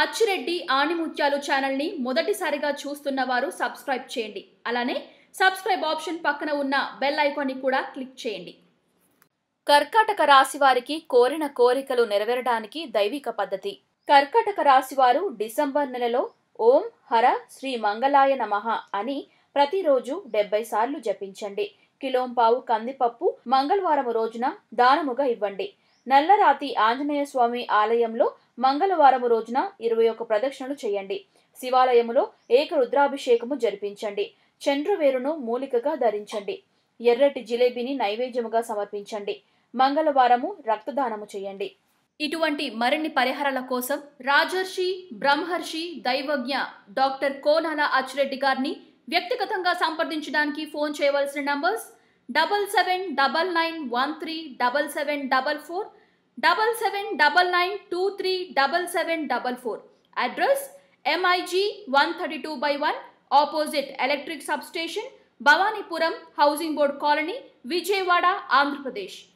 అచ్చిరెడ్డి ఆణిముత్యాలు ఛానల్ని మొదటిసారిగా చూస్తున్న వారు సబ్స్క్రైబ్ చేయండి అలానే సబ్స్క్రైబ్ ఆప్షన్ పక్కన ఉన్న బెల్ ఐకాన్ని కూడా క్లిక్ చేయండి కర్కాటక రాశి వారికి కోరిన కోరికలు నెరవేరడానికి దైవిక పద్ధతి కర్కాటక రాశి వారు డిసెంబర్ నెలలో ఓం హర శ్రీ మంగళాయ నమః అని ప్రతిరోజు డెబ్బై సార్లు జపించండి కిలోంపావు కందిపప్పు మంగళవారం రోజున దానముగా ఇవ్వండి నల్లరాతి ఆంజనేయ స్వామి ఆలయంలో మంగళవారం రోజున ఇరవై ఒక్క ప్రదక్షిణలు చేయండి శివాలయములో ఏక రుద్రాభిషేకము జరిపించండి చంద్రవేరును మూలికగా ధరించండి ఎర్రటి జిలేబీని నైవేద్యముగా సమర్పించండి మంగళవారము రక్తదానము చేయండి ఇటువంటి మరిన్ని పరిహారాల కోసం రాజర్షి బ్రహ్మర్షి దైవజ్ఞ డాక్టర్ కోనాల అచ్చిరెడ్డి గారిని వ్యక్తిగతంగా సంప్రదించడానికి ఫోన్ చేయవలసిన numbers double seven double nine one three double seven double four double seven double nine two three double seven double four address MIG one thirty two by one opposite electric substation Bhavanipuram housing board colony Vijayawada Andhra Pradesh